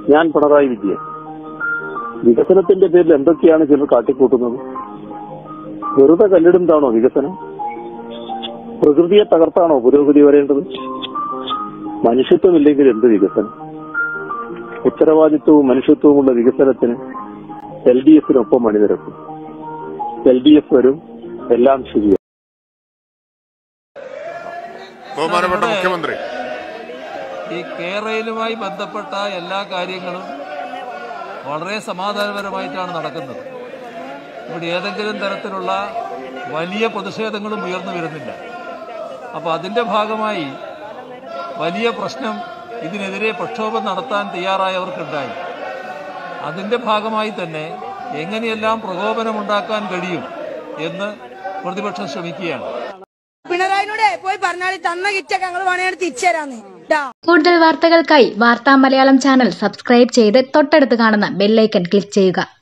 ഞാൻ പിണറായി വിജയൻ വികസനത്തിന്റെ പേരിൽ എന്തൊക്കെയാണ് ചിലർ കാട്ടിക്കൂട്ടുന്നത് വെറുതെ കല്ലിടുന്നതാണോ വികസനം പ്രകൃതിയെ തകർത്താണോ പുരോഗതി വരേണ്ടത് മനുഷ്യത്വമില്ലെങ്കിൽ എന്ത് വികസനം ഉത്തരവാദിത്വവും മനുഷ്യത്വവുമുള്ള വികസനത്തിന് എൽ ഡി എഫിനൊപ്പം അണിനിരക്കും എൽ ഡി എഫ് വരും എല്ലാം ശരിയാവും ബഹുമാനപ്പെട്ട മുഖ്യമന്ത്രി ഈ കേരളയിലുമായി ബന്ധപ്പെട്ട എല്ലാ കാര്യങ്ങളും വളരെ സമാധാനപരമായിട്ടാണ് നടക്കുന്നത് ഇവിടെ ഏതെങ്കിലും തരത്തിലുള്ള വലിയ പ്രതിഷേധങ്ങളും ഉയർന്നു വരുന്നില്ല അപ്പോൾ അതിൻ്റെ ഭാഗമായി വലിയ പ്രശ്നം ഇതിനെതിരെ പ്രക്ഷോഭം നടത്താൻ തയ്യാറായവർക്കുണ്ടായി അതിൻ്റെ ഭാഗമായി തന്നെ എങ്ങനെയെല്ലാം പ്രകോപനമുണ്ടാക്കാൻ കഴിയും എന്ന് പ്രതിപക്ഷം ശ്രമിക്കുകയാണ് പിണറായിനോട് പോയി പറഞ്ഞാൽ തന്ന കിറ്റൊക്കെ ഞങ്ങൾ വേണേ തിരിച്ചു തരാന്ന് ട്ടാ കൂടുതൽ വാർത്തകൾക്കായി വാർത്താ മലയാളം ചാനൽ സബ്സ്ക്രൈബ് ചെയ്ത് തൊട്ടടുത്ത് കാണുന്ന ബെല്ലൈക്കൺ ക്ലിക്ക് ചെയ്യുക